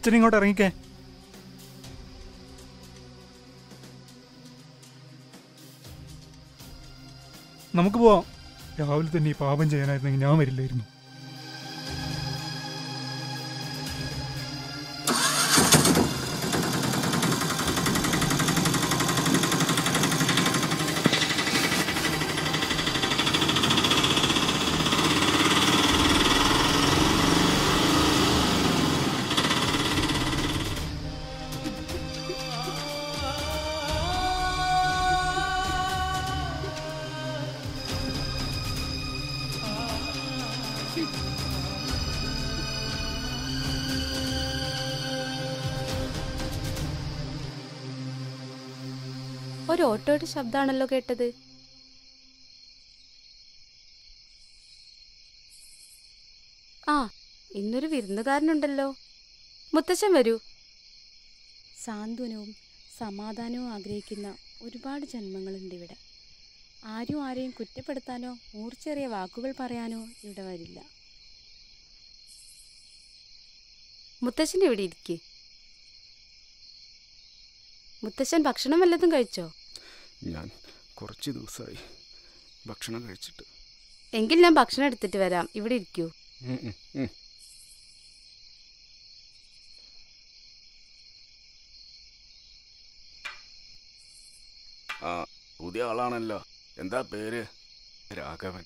അച്ഛൻ ഇങ്ങോട്ട് ഇറങ്ങിക്കേ നമുക്ക് പോവാം രാവിലെ തന്നെ ഈ പാപം ചെയ്യാനായിരുന്നെങ്കിൽ ഞാൻ വരില്ലായിരുന്നു ഒരു ഓട്ടോയുടെ ശബ്ദമാണല്ലോ കേട്ടത് ആ ഇന്നൊരു വിരുന്നുകാരനുണ്ടല്ലോ മുത്തശ്ശൻ വരൂ സാന്ത്വനവും സമാധാനവും ആഗ്രഹിക്കുന്ന ഒരുപാട് ജന്മങ്ങളുണ്ട് ഇവിടെ ആരും ആരെയും കുറ്റപ്പെടുത്താനോ മൂർച്ചേറിയ വാക്കുകൾ പറയാനോ ഇവിടെ വരില്ല മുത്തശ്ശൻ ഇവിടെ ഇരിക്കെ മുത്തശ്ശൻ ഭക്ഷണം വല്ലതും കഴിച്ചോ ഞാൻ കുറച്ച് ദിവസമായി ഭക്ഷണം കഴിച്ചിട്ട് എങ്കിൽ ഞാൻ ഭക്ഷണം എടുത്തിട്ട് വരാം ഇവിടെ ഇരിക്കൂ ഉം, ഉം, ഉം. ആ പുതിയ ആളാണല്ലോ എന്താ പേര് രാഘവൻ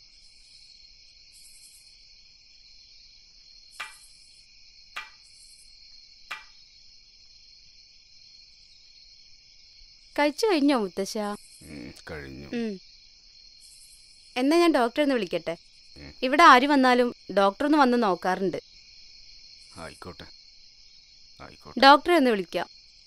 കഴിച്ചു കഴിഞ്ഞോ മുത്തശ്ശ ഉം, കഴിഞ്ഞു ഉം. എന്നാ ഞാൻ ഡോക്ടറെ ഒന്ന് വിളിക്കട്ടെ ഉം. ഇവിടെ ആര് വന്നാലും ഡോക്ടർ ഒന്ന് വന്ന് നോക്കാറുണ്ട് ആയിക്കോട്ടെ ആയിക്കോട്ടെ ഡോക്ടറെ ഒന്ന് വിളിക്കാം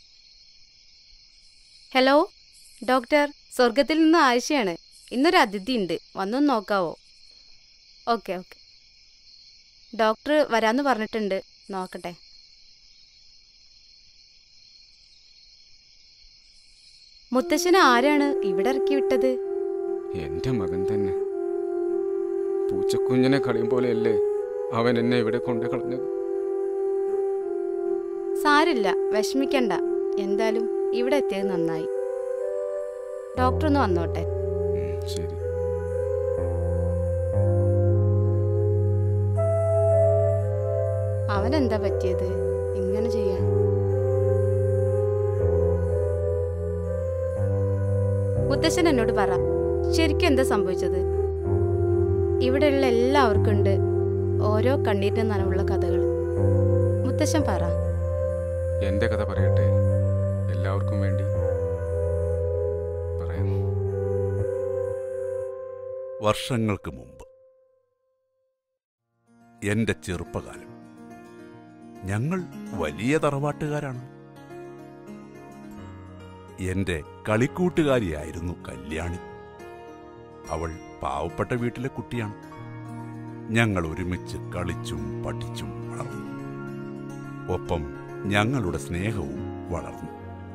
ഹലോ ഡോക്ടർ സ്വർഗത്തിൽ നിന്ന് ആയിഷയാണ് ഇന്നൊരു അതിഥി ഉണ്ട് വന്നൊന്ന് നോക്കാവോ ഓക്കെ ഓക്കെ ഡോക്ടർ വരാന്ന് പറഞ്ഞിട്ടുണ്ട് നോക്കട്ടെ മുത്തശ്ശനെ ആരാണ് ഇവിടെ ഇറക്കി വിട്ടത് എന്റെ മകൻ തന്നെ പൂച്ചക്കുഞ്ഞിനെ കളയും പോലെയല്ലേ അവൻ എന്നെ ഇവിടെ കൊണ്ടു കളഞ്ഞത് സാരില്ല വിഷമിക്കണ്ട എന്തായാലും ഇവിടെ എത്തിയത് നന്നായി ഡോക്ടർ ഒന്ന് വന്നോട്ടെ ഉം, ശരി അവനെന്താ പറ്റിയത് ഇങ്ങനെ ചെയ്യാൻ മുത്തശ്ശൻ എന്നോട് പറ ശരിക്കും എന്താ സംഭവിച്ചത് ഇവിടെയുള്ള എല്ലാവർക്കും ഉണ്ട് ഓരോ കണ്ണീരിന് നനവുള്ള കഥകൾ മുത്തശ്ശൻ പറ എന്റെ കഥ പറയട്ടെ എല്ലാവർക്കും വേണ്ടി പറയാം വർഷങ്ങൾക്ക് മുമ്പ് എന്റെ ചെറുപ്പകാലം ഞങ്ങൾ വലിയ തറവാട്ടുകാരാണ് എന്റെ കളിക്കൂട്ടുകാരിയായിരുന്നു കല്യാണി അവൾ പാവപ്പെട്ട വീട്ടിലെ കുട്ടിയാണ് ഞങ്ങൾ ഒരുമിച്ച് കളിച്ചും പഠിച്ചും വളർന്നു ഒപ്പം ഞങ്ങളുടെ സ്നേഹവും വളർന്നു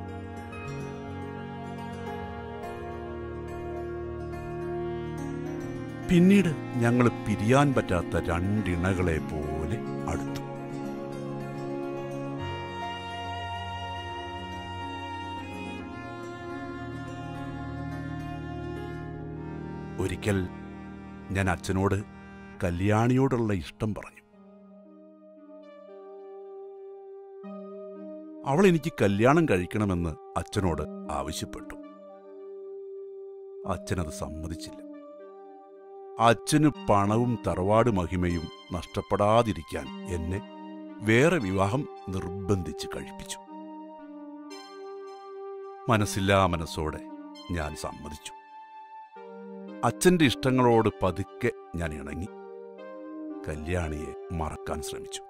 പിന്നീട് ഞങ്ങൾ പിരിയാൻ പറ്റാത്ത രണ്ടിണകളെ പോലെ അടുത്തു ഒരിക്കൽ ഞാൻ അച്ഛനോട് കല്യാണിയോടുള്ള ഇഷ്ടം പറഞ്ഞു അവൾ എനിക്ക് കല്യാണം കഴിക്കണമെന്ന് അച്ഛനോട് ആവശ്യപ്പെട്ടു അച്ഛനത് സമ്മതിച്ചില്ല അച്ഛന് പണവും തറവാട് മഹിമയും നഷ്ടപ്പെടാതിരിക്കാൻ എന്നെ വേറെ വിവാഹം നിർബന്ധിച്ച് കഴിപ്പിച്ചു മനസ്സില്ലാ മനസ്സോടെ ഞാൻ സമ്മതിച്ചു അച്ഛന്റെ ഇഷ്ടങ്ങളോട് പതുക്കെ ഞാൻ ഇണങ്ങി കല്യാണിയെ മറക്കാൻ ശ്രമിച്ചു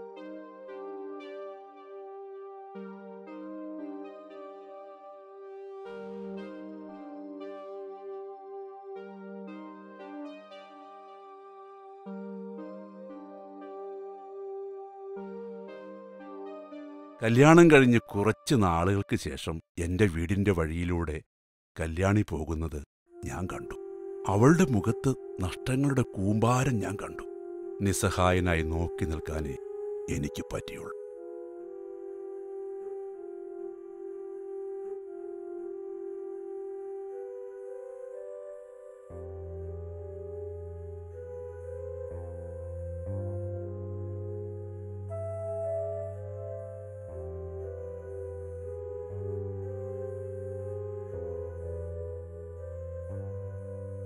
കല്യാണം കഴിഞ്ഞ് കുറച്ച് നാളുകൾക്ക് ശേഷം എന്റെ വീടിന്റെ വഴിയിലൂടെ കല്യാണി പോകുന്നത് ഞാൻ കണ്ടു അവളുടെ മുഖത്ത് നഷ്ടങ്ങളുടെ കൂമ്പാരം ഞാൻ കണ്ടു നിസ്സഹായനായി നോക്കി നിൽക്കാനേ എനിക്ക് പറ്റിയുള്ളൂ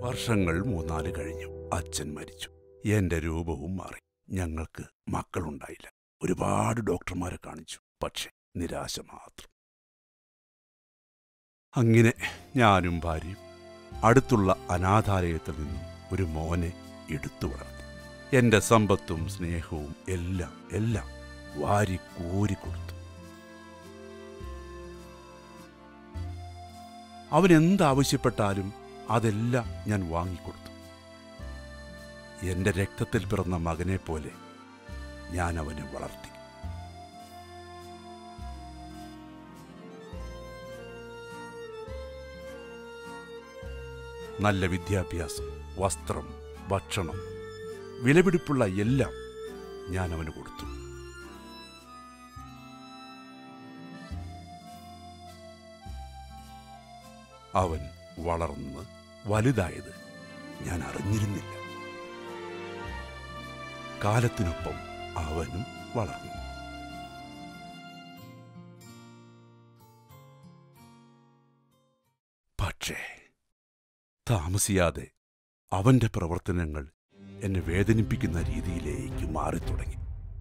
വർഷങ്ങൾ മൂന്നാല് കഴിഞ്ഞു അച്ഛൻ മരിച്ചു എന്റെ രൂപവും മാറി ഞങ്ങൾക്ക് മക്കളുണ്ടായില്ല ഒരുപാട് ഡോക്ടർമാരെ കാണിച്ചു പക്ഷെ നിരാശ മാത്രം അങ്ങനെ ഞാനും ഭാര്യയും അടുത്തുള്ള അനാഥാലയത്തിൽ നിന്നും ഒരു മോനെ എടുത്തു വളർത്തി എന്റെ സമ്പത്തും സ്നേഹവും എല്ലാം എല്ലാം വാരി കോരി കൊടുത്തു അവൻ എന്താവശ്യപ്പെട്ടാലും അതെല്ലാം ഞാൻ വാങ്ങിക്കൊടുത്തു എന്റെ രക്തത്തിൽ പിറന്ന മകനെ പോലെ ഞാൻ അവനെ വളർത്തി നല്ല വിദ്യാഭ്യാസം വസ്ത്രം ഭക്ഷണം വിലപിടിപ്പുള്ള എല്ലാം ഞാൻ അവന് കൊടുത്തു അവൻ വളർന്ന് വലുതായത് ഞാൻ അറിഞ്ഞിരുന്നില്ല കാലത്തിനൊപ്പം അവനും വളർന്നു പക്ഷേ താമസിയാതെ അവന്റെ പ്രവർത്തനങ്ങൾ എന്നെ വേദനിപ്പിക്കുന്ന രീതിയിലേക്ക് മാറിത്തുടങ്ങി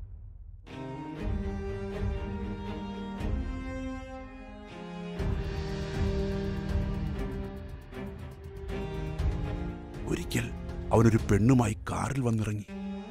ഒരിക്കൽ അവനൊരു പെണ്ണുമായി കാറിൽ വന്നിറങ്ങി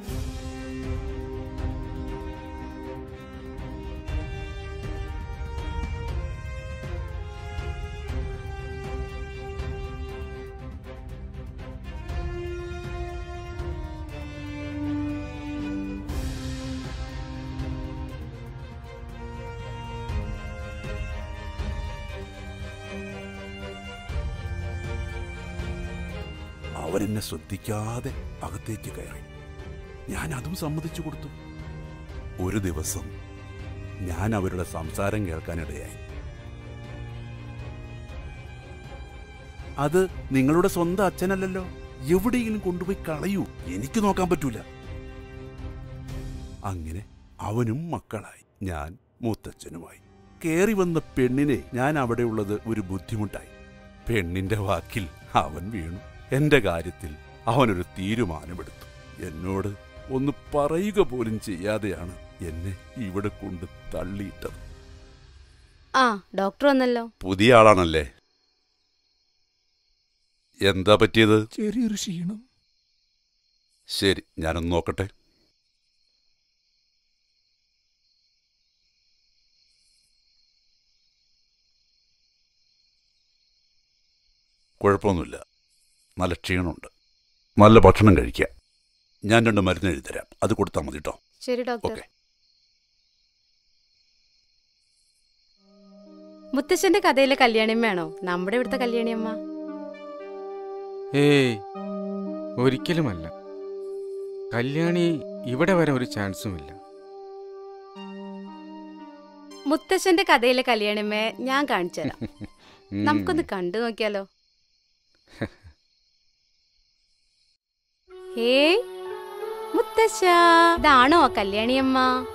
അവൻ എന്നെ ശ്രദ്ധിക്കാതെ അകത്തേക്ക് കയറി ഞാൻ അതും സമ്മതിച്ചു കൊടുത്തു ഒരു ദിവസം ഞാൻ അവരുടെ സംസാരം കേൾക്കാനിടയായി അത് നിങ്ങളുടെ സ്വന്തം അച്ഛനല്ലല്ലോ എവിടെയെങ്കിലും കൊണ്ടുപോയി കളയൂ എനിക്ക് നോക്കാൻ പറ്റൂല അങ്ങനെ അവനും മക്കളായി ഞാൻ മൂത്തച്ഛനുമായി കേറി വന്ന പെണ്ണിനെ ഞാൻ അവിടെയുള്ളത് ഒരു ബുദ്ധിമുട്ടായി പെണ്ണിന്റെ വാക്കിൽ അവൻ വീണു എന്റെ കാര്യത്തിൽ അവനൊരു തീരുമാനമെടുത്തു എന്നോട് ഒന്ന് പറയുക പോലും ചെയ്യാതെയാണ് എന്നെ ഇവിടെ കൊണ്ട് തള്ളിയിട്ടത് ആ ഡോക്ടർ വന്നല്ലോ പുതിയ ആളാണല്ലേ എന്താ പറ്റിയത് ചെറിയൊരു ക്ഷീണം ശരി ഞാനൊന്ന് നോക്കട്ടെ കുഴപ്പമൊന്നുമില്ല നല്ല ക്ഷീണമുണ്ട് നല്ല ഭക്ഷണം കഴിക്കുക ഞാൻ രണ്ട് മരുന്ന് എഴുതരാം അത് കൊടുത്താൽ മതി കേട്ടോ ശരി ഡോക്ടർ ഓക്കെ മുത്തശ്ശന്റെ കഥയിലെ കല്യാണിയമ്മയാണോ നമ്മുടെ ഇവിടുത്തെ കല്യാണിയമ്മ ഏയ് ഒരിക്കലുമല്ല കല്യാണി ഇവിടെ വരെ ഒരു ചാൻസുമില്ല മുത്തശ്ശന്റെ കഥയിലെ കല്യാണിയമ്മയെ ഞാൻ കാണിച്ചു തരാം ഉം. നമുക്കൊന്ന് കണ്ടു നോക്കിയാലോ ഹേയ് മുത്തശ്ശ ഇതാണോ ആ കല്യാണിയമ്മ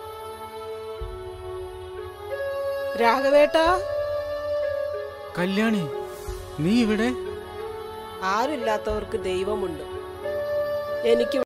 രാഘവേട്ടാ കല്യാണി നീ ഇവിടെ ആരുമില്ലാത്തവർക്ക് ദൈവമുണ്ട് എനിക്ക്